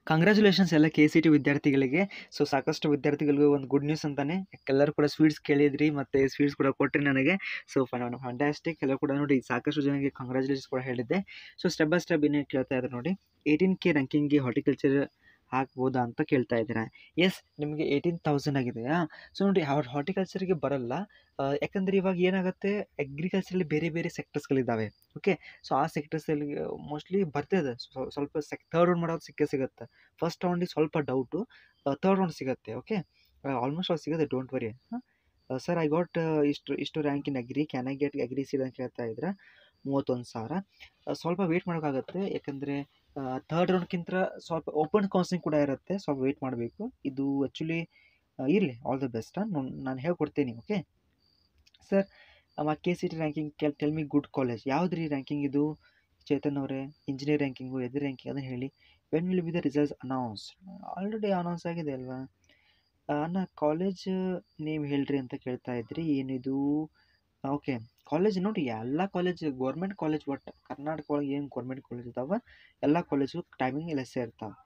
congratulations ಎಲ್ಲ K C T ವಿದ್ಯಾರ್ಥಿಗಳಿಗೆ so ಸಾಕಷ್ಟು ವಿದ್ಯಾರ್ಥಿಗಳಿಗೂ ಒಂದು ಗುಡ್ ನ್ಯೂಸ್ ಅಂತಾನೆ ಎಲ್ಲರೂ ಕೂಡ ಸ್ವೀಟ್ಸ್ ಕೇಳಿದ್ರಿ ಮತ್ತು ಸ್ವೀಟ್ಸ್ ಕೂಡ ಕೊಟ್ಟರಿ ನನಗೆ ಸೊ ಫ್ಯಾಂಟಾಸ್ಟಿಕ್ ಎಲ್ಲ ಕೂಡ ನೋಡಿ ಸಾಕಷ್ಟು ಜನಕ್ಕೆ ಕಂಗ್ರ್ಯಾಚುಲೇಷನ್ಸ್ ಕೂಡ ಹೇಳಿದ್ದೆ ಸೊ ಸ್ಟೆಪ್ ಬೈ ಸ್ಟೆಪ್ ಏನೇ ಕೇಳ್ತಾ ಇದ್ದಾರೆ ನೋಡಿ ಏಯ್ಟೀನ್ ಕೆ ರ್ಯಾಂಕಿಂಗ್ಗೆ ಹಾರ್ಟಿಕಲ್ಚರ್ ಹಾಕ್ಬೋದಾ ಅಂತ ಕೇಳ್ತಾ ಇದ್ದೀರಾ ಎಸ್ ನಿಮಗೆ ಏಯ್ಟೀನ್ ತೌಸಂಡ್ ಆಗಿದೆಯಾ ಸೊ ನೋಡಿ ಹಾರ್ಟಿಕಲ್ಚರ್ಗೆ ಬರಲ್ಲ ಆ, ಯಾಕಂದರೆ ಇವಾಗ ಏನಾಗುತ್ತೆ ಅಗ್ರಿಕಲ್ಚರಲ್ಲಿ ಬೇರೆ ಬೇರೆ ಸೆಕ್ಟರ್ಸ್ಗಳಿದ್ದಾವೆ ಓಕೆ ಸೊ ಆ ಸೆಕ್ಟರ್ಸಲ್ಲಿ ಮೋಸ್ಟ್ಲಿ ಬರ್ತಿದೆ ಸ್ವ- ಸ್ವಲ್ಪ ಸೆಕ್ ಥರ್ಡ್ ರೌಂಡ್ ಮಾಡೋದು ಸಿಕ್ಕೇ ಸಿಗುತ್ತೆ ಫಸ್ಟ್ ರೌಂಡಿಗೆ ಸ್ವಲ್ಪ ಡೌಟು ಥರ್ಡ್ ರೌಂಡ್ ಸಿಗುತ್ತೆ ಓಕೆ ಆಲ್ಮೋಸ್ಟ್ ಆಲ್ ಸಿಗುತ್ತೆ don't worry sir I got ಇಷ್ಟು ಇಷ್ಟು rank in agri can I get agri seat ಅಂತ ಕೇಳ್ತಾ ಇದ್ರೆ ಮೂವತ್ತೊಂದು ಸಾವಿರ ಆ, ಸ್ವಲ್ಪ ವೆಯ್ಟ್ ಮಾಡೋಕ್ಕಾಗತ್ತೆ ಯಾಕಂದರೆ ಥರ್ಡ್ ರೌಂಡ್ಗಿಂತ ಸ್ವಲ್ಪ ಓಪನ್ ಕೌನ್ಸಿಲಿಂಗ್ ಕೂಡ ಇರುತ್ತೆ ಸ್ವಲ್ಪ ವೆಯ್ಟ್ ಮಾಡಬೇಕು ಇದು ಆ್ಯಕ್ಚುಲಿ ಇರಲಿ ಆಲ್ ದ ಬೆಸ್ಟ್ ನಾನು ಹೇಳ್ಕೊಡ್ತೀನಿ ಓಕೆ ಸರ್ ನಮ್ಮ ಕೆ ಸಿ ಟಿ ರ್ಯಾಂಕಿಂಗ್ ಕೆಲ್ ಟೆಲ್ ಮಿ ಗುಡ್ ಕಾಲೇಜ್ ಯಾವ್ದು ರೀ ರ್ಯಾಂಕಿಂಗ್ ಇದು ಚೇತನ್ ಅವರೇ ಇಂಜಿನಿಯರ್ ರ್ಯಾಂಕಿಂಗು ಎದು ರ್ಯಾಂಕಿಂಗ್ ಅದನ್ನು ಹೇಳಿ when will be the results announce already announce ಆಗಿದೆ ಅಲ್ವಾ ಅಣ್ಣ ಕಾಲೇಜ್ ನೇಮ್ ಹೇಳ್ರಿ ಅಂತ ಕೇಳ್ತಾ ಇದ್ರಿ ಏನಿದು ಓಕೆ ಕಾಲೇಜ್ ನೋಡಿ ಎಲ್ಲ ಕಾಲೇಜ್ ಗೌರ್ಮೆಂಟ್ ಕಾಲೇಜ್ ಒಟ್ಟು ಕರ್ನಾಟಕ ಒಳಗೆ ಏನು ಗೌರ್ಮೆಂಟ್ ಕಾಲೇಜ್ ಇದಾವೆ ಎಲ್ಲ ಕಾಲೇಜು ಟೈಮಿಂಗ್ ಲೆಸ್ಸೇ ಇರ್ತಾವೆ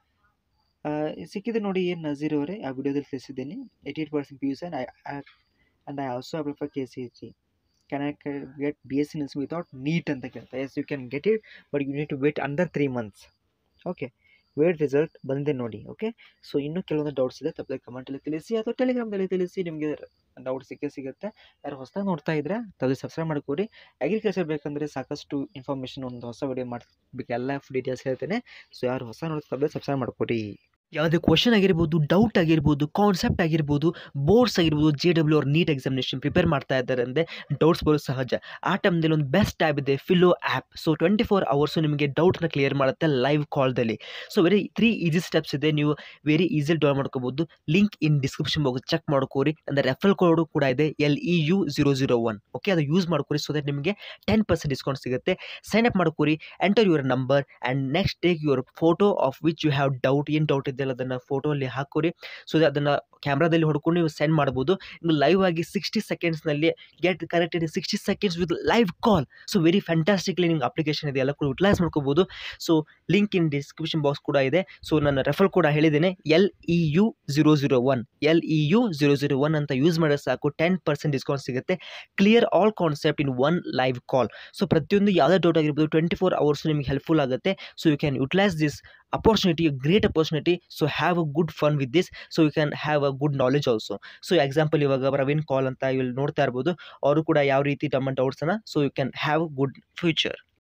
ಸಿಕ್ಕಿದೆ ನೋಡಿ ಏನು ನಜೀರ್ ಅವರೇ ಆ ವಿಡಿಯೋದಲ್ಲಿ ತಿಳಿಸಿದ್ದೀನಿ eighty eight percent P U C and I and I also apply for K C T can I get B S C nurse without NEET ಅಂತ ಕೇಳ್ತಾ yes you can get it but you need to wait under three months okay wait result ಬಂದಿದೆ ನೋಡಿ okay so ಇನ್ನೂ ಕೆಲವೊಂದು doubts ಇದೆ ತಪ್ಪದೆ ಕಮೆಂಟಲ್ಲಿ ತಿಳಿಸಿ ಅಥವಾ ಟೆಲಿಗ್ರಾಮ್ದಲ್ಲಿ ತಿಳಿಸಿ ನಿಮಗೆ ಡೌಟ್ ಸಿಕ್ಕೇ ಸಿಗುತ್ತೆ ಯಾರು ಹೊಸದಾಗಿ ನೋಡ್ತಾ ಇದ್ರೆ ತಪ್ಪದೆ ಸಬ್ಸ್ಕ್ರೈಬ್ ಮಾಡ್ಕೊಡಿ ಅಗ್ರಿಕಲ್ಚರ್ ಬೇಕಂದರೆ ಸಾಕಷ್ಟು ಇನ್ಫಾರ್ಮೇಷನ್ ಒಂದು ಹೊಸ ವಿಡಿಯೋ ಮಾಡಬೇಕು ಎಲ್ಲ ಡೀಟೇಲ್ಸ್ ಹೇಳ್ತೇನೆ ಸೊ ಯಾರು ಹೊಸ ನೋಡ್ತಾ ತಪ್ಪದೆ ಸಬ್ಸ್ಕ್ರೈಬ್ ಮಾಡ್ಕೊಡಿ ಯಾವುದೇ ಕ್ವಶನ್ ಆಗಿರ್ಬೋದು ಡೌಟ್ ಆಗಿರ್ಬೋದು ಕಾನ್ಸೆಪ್ಟ್ ಆಗಿರ್ಬೋದು ಬೋರ್ಡ್ಸ್ ಆಗಿರ್ಬೋದು ಜೆ ಡಬ್ಲ್ಯೂ ಅವ್ರ ನೀಟ್ ಎಕ್ಸಾಮಿನೇಷನ್ ಪ್ರಿಪೇರ್ ಮಾಡ್ತಾ ಇದ್ದಾರೆ ಅಂದರೆ ಡೌಟ್ಸ್ ಬರೋದು ಸಹಜ ಆ ಟೈಮ್ದಲ್ಲಿ ಒಂದು ಬೆಸ್ಟ್ ಆ್ಯಪ್ ಇದೆ Filo app so twenty four hours ನಿಮಗೆ ಡೌಟ್ನ ಕ್ಲಿಯರ್ ಮಾಡುತ್ತೆ ಲೈವ್ ಕಾಲ್ದಲ್ಲಿ so very three easy steps ಇದೆ ನೀವು ವೆರಿ ಈಸಿಲಿ ಡೌನ್ ಮಾಡ್ಕೋಬೋದು link in description box check ಮಾಡ್ಕೋರಿ ಅಂದರೆ ರೆಫರಲ್ ಕೋಡು ಕೂಡ ಇದೆ L E U zero zero one okay ಅದು ಯೂಸ್ ಮಾಡ್ಕೋರಿ ಸೊ ದಟ್ ನಿಮಗೆ ಟೆನ್ ಪರ್ಸೆಂಟ್ ಡಿಸ್ಕೌಂಟ್ ಸಿಗುತ್ತೆ ಸೈನ್ ಅಪ್ ಮಾಡ್ಕೋರಿ enter your number and next take your photo of which you have doubt ಏನು ಡೌಟ್ ಇದೆಯಲ್ಲ ಅದನ್ನು ಫೋಟೋ ಅಲ್ಲಿ ಹಾಕೋರಿ ಸೊ ಅದನ್ನು ಕ್ಯಾಮ್ರಾದಲ್ಲಿ ಹೊಡ್ಕೊಂಡು ನೀವು ಸೆಂಡ್ ಮಾಡ್ಬೋದು ನೀವು ಲೈವ್ ಆಗಿ ಸಿಕ್ಸ್ಟಿ ಸೆಕೆಂಡ್ಸ್ನಲ್ಲಿ get connected sixty seconds with live call so very fantastically ನಿಮ್ಗೆ ಅಪ್ಲಿಕೇಶನ್ ಇದೆ ಎಲ್ಲ ಕೂಡ ಯುಟಿಲೈಸ್ ಮಾಡ್ಕೋಬೋದು so link in description box ಕೂಡ ಇದೆ ಸೊ ನಾನು ರೆಫರ್ ಕೂಡ ಹೇಳಿದ್ದೇನೆ L E U zero zero one L E U zero zero one ಅಂತ ಯೂಸ್ ಮಾಡಿದ್ರೆ ಸಾಕು ಟೆನ್ ಪರ್ಸೆಂಟ್ ಡಿಸ್ಕೌಂಟ್ ಸಿಗುತ್ತೆ clear all concept in one live call so ಪ್ರತಿಯೊಂದು ಯಾವುದೇ ಡೌಟ್ ಆಗಿರ್ಬೋದು ಟ್ವೆಂಟಿ ಫೋರ್ ಅವರ್ಸ್ ನಿಮಗೆ ಹೆಲ್ಪ್ಫುಲ್ ಆಗುತ್ತೆ so you can utilise this opportunity great opportunity so have a good fun with this so you can have a good knowledge also so example ಇವಾಗ ಪ್ರವೀಣ್ ಕಾಲ್ ಅಂತ ಇಲ್ಲಿ ನೋಡ್ತಾ ಇರ್ಬೋದು ಅವರು ಕೂಡ ಯಾವ ರೀತಿ ತಮ್ಮ ಡೌಟ್ಸನ್ನು so you can have good future